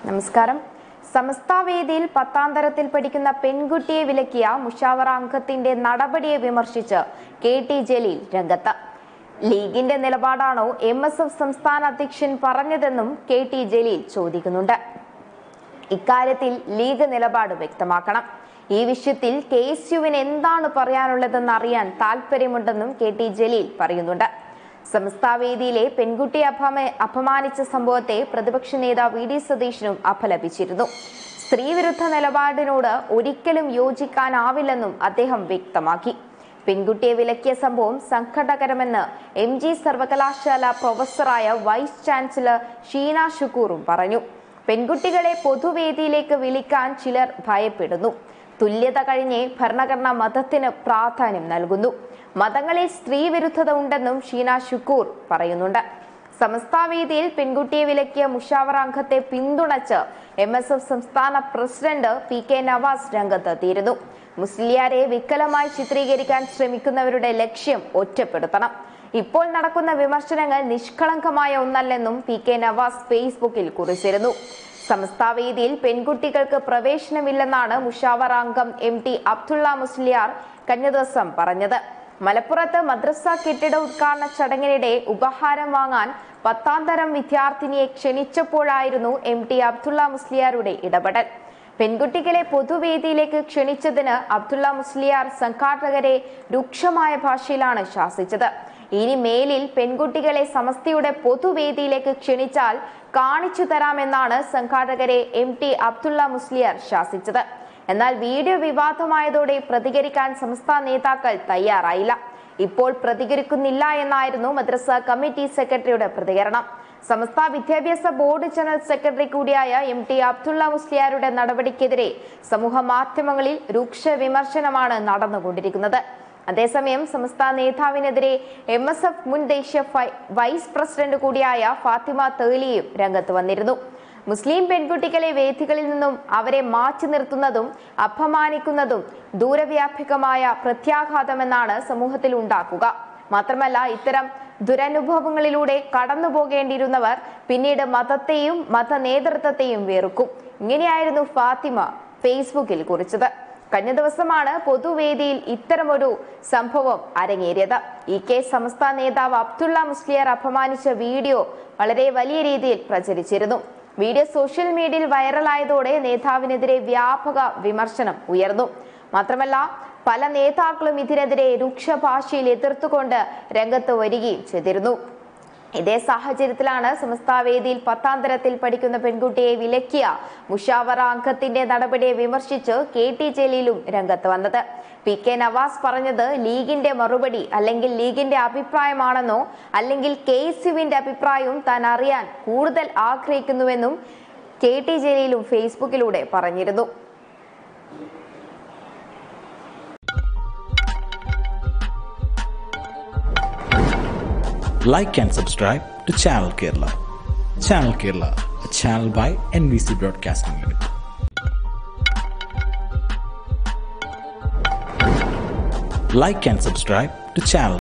നമസ്കാരം സമസ്താവേദിയിൽ പത്താം തരത്തിൽ പഠിക്കുന്ന പെൺകുട്ടിയെ വിലക്കിയ മുഷാവറ അംഗത്തിന്റെ നടപടിയെ വിമർശിച്ച് കെ ടി ജലീൽ രംഗത്ത് ലീഗിന്റെ നിലപാടാണോ എം എസ് എഫ് സംസ്ഥാന അധ്യക്ഷൻ പറഞ്ഞതെന്നും കെ ടി ജലീൽ ചോദിക്കുന്നുണ്ട് ഇക്കാര്യത്തിൽ ലീഗ് നിലപാട് വ്യക്തമാക്കണം ഈ വിഷയത്തിൽ കെ എസ് യുവിന് എന്താണ് പറയാനുള്ളതെന്ന് അറിയാൻ താല്പര്യമുണ്ടെന്നും കെ ടി ജലീൽ പറയുന്നുണ്ട് സംസ്ഥാവേദിയിലെ പെൺകുട്ടിയെ അപമ അപമാനിച്ച സംഭവത്തെ പ്രതിപക്ഷ നേതാവ് വി ഡി സതീശനും അപലപിച്ചിരുന്നു സ്ത്രീവിരുദ്ധ നിലപാടിനോട് ഒരിക്കലും യോജിക്കാനാവില്ലെന്നും അദ്ദേഹം വ്യക്തമാക്കി പെൺകുട്ടിയെ വിലക്കിയ സംഭവം സങ്കടകരമെന്ന് എം ജി സർവകലാശാല പ്രൊഫസറായ വൈസ് ചാൻസലർ ഷീന ഷുക്കൂറും പറഞ്ഞു പെൺകുട്ടികളെ പൊതുവേദിയിലേക്ക് വിളിക്കാൻ ചിലർ ഭയപ്പെടുന്നു തുല്യത കഴിഞ്ഞേ ഭരണഘടന മതത്തിന് പ്രാധാന്യം നൽകുന്നു മതങ്ങളിൽ സ്ത്രീ വിരുദ്ധത ഉണ്ടെന്നും ഷീന ഷുക്കൂർ പറയുന്നുണ്ട് സമസ്താവേദിയിൽ പെൺകുട്ടിയെ വിലക്കിയ മുഷാവറ അംഗത്തെ പിന്തുണച്ച് എം എസ് എഫ് സംസ്ഥാന പ്രസിഡന്റ് പി കെ നവാസ് രംഗത്തെത്തിയിരുന്നു മുസ്ലിയാരെ വിക്കലമായി ചിത്രീകരിക്കാൻ ശ്രമിക്കുന്നവരുടെ ലക്ഷ്യം ഒറ്റപ്പെടുത്തണം ഇപ്പോൾ നടക്കുന്ന വിമർശനങ്ങൾ നിഷ്കളങ്കമായ ഒന്നല്ലെന്നും പി കെ നവാസ് ഫേസ്ബുക്കിൽ കുറിച്ചിരുന്നു സമസ്താവേദിയിൽ പെൺകുട്ടികൾക്ക് പ്രവേശനമില്ലെന്നാണ് മുഷാവറ അംഗം എം ടി അബ്ദുള്ള മുസ്ലിയാർ കഴിഞ്ഞ ദിവസം പറഞ്ഞത് മലപ്പുറത്ത് മദ്രസ കെട്ടിട ഉദ്ഘാടന ചടങ്ങിനിടെ ഉപഹാരം വാങ്ങാൻ പത്താം തരം വിദ്യാർത്ഥിനിയെ ക്ഷണിച്ചപ്പോഴായിരുന്നു എം ടി അബ്ദുള്ള മുസ്ലിയാരുടെ ഇടപെടൽ പെൺകുട്ടികളെ പൊതുവേദിയിലേക്ക് ക്ഷണിച്ചതിന് അബ്ദുള്ള മുസ്ലിയാർ സംഘാടകരെ രൂക്ഷമായ ഭാഷയിലാണ് ശാസിച്ചത് ഇനി മേലിൽ പെൺകുട്ടികളെ സമസ്തയുടെ പൊതുവേദിയിലേക്ക് ക്ഷണിച്ചാൽ കാണിച്ചു തരാമെന്നാണ് സംഘാടകരെ എം ടി അബ്ദുള്ള മുസ്ലിയാർ ശാസിച്ചത് എന്നാൽ വീഡിയോ വിവാദമായതോടെ പ്രതികരിക്കാൻ സംസ്ഥാന നേതാക്കൾ തയ്യാറായില്ല ഇപ്പോൾ പ്രതികരിക്കുന്നില്ല എന്നായിരുന്നു മദ്രസ കമ്മിറ്റി സെക്രട്ടറിയുടെ പ്രതികരണം സമസ്ത വിദ്യാഭ്യാസ ബോർഡ് ജനറൽ സെക്രട്ടറി കൂടിയായ എം ടി അബ്ദുള്ള മുസ്ലിയാരുടെ നടപടിക്കെതിരെ സമൂഹ മാധ്യമങ്ങളിൽ രൂക്ഷ വിമർശനമാണ് നടന്നുകൊണ്ടിരിക്കുന്നത് അതേസമയം സംസ്ഥാന നേതാവിനെതിരെ എം എസ് എഫ് മുൻ ദേശീയ ഫൈ- വൈസ് പ്രസിഡന്റ് കൂടിയായ ഫാത്തിമ തേലിയും രംഗത്ത് വന്നിരുന്നു മുസ്ലിം പെൺകുട്ടികളെ വേദികളിൽ നിന്നും അവരെ മാറ്റി നിർത്തുന്നതും അപമാനിക്കുന്നതും ദൂരവ്യാപകമായ പ്രത്യാഘാതമെന്നാണ് സമൂഹത്തിൽ ഉണ്ടാക്കുക മാത്രമല്ല ഇത്തരം ദുരനുഭവങ്ങളിലൂടെ കടന്നു പോകേണ്ടിയിരുന്നവർ പിന്നീട് മതത്തെയും മത നേതൃത്വത്തെയും വെറുക്കും ഇങ്ങനെയായിരുന്നു ഫാത്തിമ ഫേസ്ബുക്കിൽ കുറിച്ചത് കഴിഞ്ഞ ദിവസമാണ് പൊതുവേദിയിൽ ഇത്തരമൊരു സംഭവം അരങ്ങേറിയത് ഈ കേസ് സംസ്ഥാന നേതാവ് അബ്ദുള്ള മുസ്ലിയർ അപമാനിച്ച വീഡിയോ വളരെ വലിയ രീതിയിൽ പ്രചരിച്ചിരുന്നു വീഡിയോ സോഷ്യൽ മീഡിയയിൽ വൈറലായതോടെ നേതാവിനെതിരെ വ്യാപക വിമർശനം ഉയർന്നു മാത്രമല്ല പല നേതാക്കളും ഇതിനെതിരെ രൂക്ഷ ഭാഷയിൽ എതിർത്തുകൊണ്ട് രംഗത്ത് വരികയും ചെയ്തിരുന്നു ഇതേ സാഹചര്യത്തിലാണ് സമസ്താവേദിയിൽ പത്താം തരത്തിൽ പഠിക്കുന്ന പെൺകുട്ടിയെ വിലക്കിയ മുഷാവറ അംഗത്തിന്റെ നടപടിയെ വിമർശിച്ച് കെ ടി ജലീലും രംഗത്ത് വന്നത് പി കെ നവാസ് പറഞ്ഞത് ലീഗിന്റെ മറുപടി അല്ലെങ്കിൽ ലീഗിന്റെ അഭിപ്രായമാണെന്നോ അല്ലെങ്കിൽ കെ എസ് യുവിന്റെ അഭിപ്രായവും താൻ അറിയാൻ കൂടുതൽ ആഗ്രഹിക്കുന്നുവെന്നും കെ ടി ജലീലും ഫേസ്ബുക്കിലൂടെ പറഞ്ഞിരുന്നു like and subscribe to Channel Kerala. Channel Kerala, a channel by NBC Broadcasting Limited. Like and subscribe to Channel